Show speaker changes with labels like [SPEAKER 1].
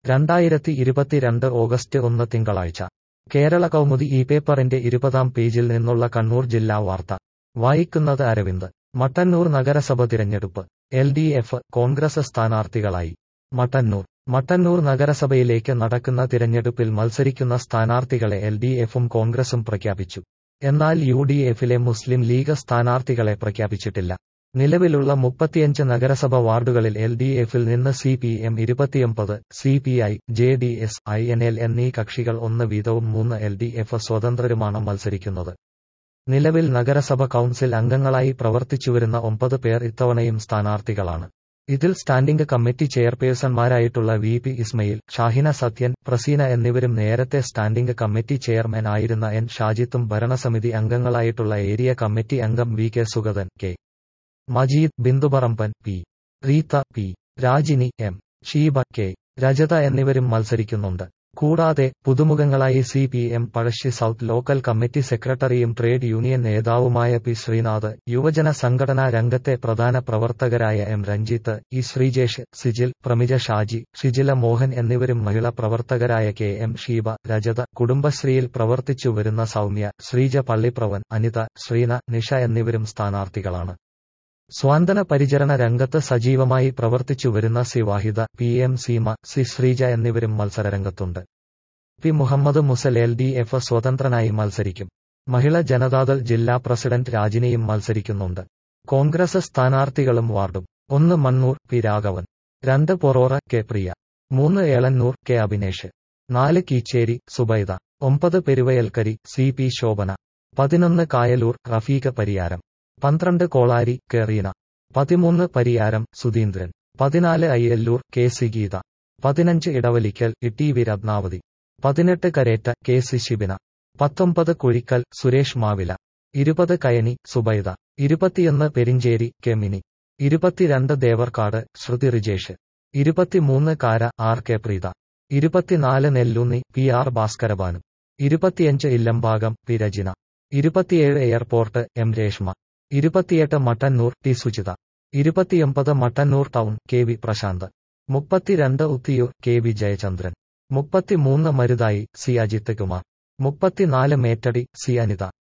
[SPEAKER 1] രണ്ടായിരത്തി ഇരുപത്തിരണ്ട് ഓഗസ്റ്റ് ഒന്ന് തിങ്കളാഴ്ച കേരള കൗമുദി ഈ പേപ്പറിന്റെ ഇരുപതാം പേജിൽ നിന്നുള്ള കണ്ണൂർ ജില്ലാ വാർത്ത വായിക്കുന്നത് അരവിന്ദ് മട്ടന്നൂർ നഗരസഭ തിരഞ്ഞെടുപ്പ് എൽ ഡി എഫ് കോൺഗ്രസ് സ്ഥാനാർത്ഥികളായി മട്ടന്നൂർ മട്ടന്നൂർ നഗരസഭയിലേക്ക് നടക്കുന്ന തിരഞ്ഞെടുപ്പിൽ മത്സരിക്കുന്ന സ്ഥാനാർത്ഥികളെ എൽ ഡി എഫും കോൺഗ്രസും പ്രഖ്യാപിച്ചു എന്നാൽ യു ഡി എഫിലെ മുസ്ലിം ലീഗ് സ്ഥാനാർത്ഥികളെ പ്രഖ്യാപിച്ചിട്ടില്ല നിലവിലുള്ള മുപ്പത്തിയഞ്ച് നഗരസഭ വാർഡുകളിൽ എൽ ഡി എഫിൽ നിന്ന് സി പി എം ഇരുപത്തിയൊമ്പത് C P I J D S I N L എന്നീ കക്ഷികൾ ഒന്ന് വീതവും മൂന്ന് എൽ ഡി എഫ് സ്വതന്ത്രരുമാണ് മത്സരിക്കുന്നത് നിലവിൽ നഗരസഭ കൗൺസിൽ അംഗങ്ങളായി പ്രവർത്തിച്ചുവരുന്ന ഒമ്പത് പേർ ഇത്തവണയും സ്ഥാനാർത്ഥികളാണ് ഇതിൽ സ്റ്റാൻഡിംഗ് കമ്മിറ്റി ചെയർപേഴ്സൺമാരായിട്ടുള്ള വി പി ഇസ്മയിൽ ഷാഹിന സത്യൻ പ്രസീന എന്നിവരും നേരത്തെ സ്റ്റാൻഡിംഗ് കമ്മിറ്റി ചെയർമാൻ ആയിരുന്ന എൻ ഷാജിത്തും ഭരണസമിതി അംഗങ്ങളായിട്ടുള്ള ഏരിയ കമ്മിറ്റി അംഗം V K Sugathan K Majeed Binduparamban P Reetha P Rajini M Sheeba K Rajatha എന്നിവരും മത്സരിക്കുന്നുണ്ട് കൂടാതെ പുതുമുഖങ്ങളായി C P M Pazhassi south local committee സെക്രട്ടറിയും ട്രേഡ് യൂണിയൻ നേതാവുമായ പി ശ്രീനാഥ് യുവജന സംഘടനാ രംഗത്തെ പ്രധാന പ്രവർത്തകരായ എം രഞ്ജിത്ത് ഇ ശ്രീജേഷ് സിജിൽ പ്രമിജ ഷാജി ഷിജില മോഹൻ എന്നിവരും മഹിളാ പ്രവർത്തകരായ കെ എം ഷീബ രജത കുടുംബശ്രീയിൽ പ്രവർത്തിച്ചു വരുന്ന സൗമ്യ ശ്രീജ പള്ളിപ്രവൻ അനിത ശ്രീന നിഷ എന്നിവരും സ്ഥാനാർത്ഥികളാണ് സ്വാന്തന പരിചരണ രംഗത്ത് സജീവമായി പ്രവർത്തിച്ചു വരുന്ന C Vahida P M Seema C Sreeja എന്നിവരും മത്സരരംഗത്തുണ്ട് P Muhammad Musal L D F സ്വതന്ത്രനായി മത്സരിക്കും മഹിള ജനതാദൾ ജില്ലാ പ്രസിഡന്റ് രാജിനിയും മത്സരിക്കുന്നുണ്ട് കോൺഗ്രസ് സ്ഥാനാർത്ഥികളും വാർഡും ഒന്ന് മണ്ണൂർ പി രാഘവൻ രണ്ട് പൊറോറ കെ പ്രിയ മൂന്ന് ഏളന്നൂർ കെ അഭിനേഷ് നാല് കീച്ചേരി സുബൈദ ഒമ്പത് പെരുവയൽക്കരി സി പി ശോഭന പതിനൊന്ന് കായലൂർ റഫീഖ പരിയാരം പന്ത്രണ്ട് കോളാരി കെ റീന പതിമൂന്ന് പരിയാരം സുധീന്ദ്രൻ പതിനാല് അയ്യല്ലൂർ കെ സി ഗീത പതിനഞ്ച് ഇടവലിക്കൽ ഇ വി രത്നാവതി പതിനെട്ട് കരേറ്റ കെ സി ശിബിന പത്തൊമ്പത് കുഴിക്കൽ സുരേഷ് മാവില ഇരുപത് കയനി സുബൈദ ഇരുപത്തിയൊന്ന് പെരിഞ്ചേരി കെ മിനി ഇരുപത്തിരണ്ട് ദേവർക്കാട് ശ്രുതി റിജേഷ് ഇരുപത്തിമൂന്ന് കാര ആർ കെ പ്രീത ഇരുപത്തിനാല് നെല്ലൂന്നി പി ആർ ഭാസ്കരബാനു ഇരുപത്തിയഞ്ച് ഇല്ലംഭാഗം പി രജിന ഇരുപത്തിയേഴ് എയർപോർട്ട് എം രേഷ്മ ഇരുപത്തിയെട്ട് മട്ടന്നൂർ ടി സുചിത ഇരുപത്തിയൊമ്പത് Mattannur town K V Prasanth മുപ്പത്തിരണ്ട് ഉത്തിയൂർ കെ വി ജയചന്ദ്രൻ മുപ്പത്തിമൂന്ന് മരുതായി സി അജിത് കുമാർ മുപ്പത്തിനാല് മേറ്റടി സി അനിത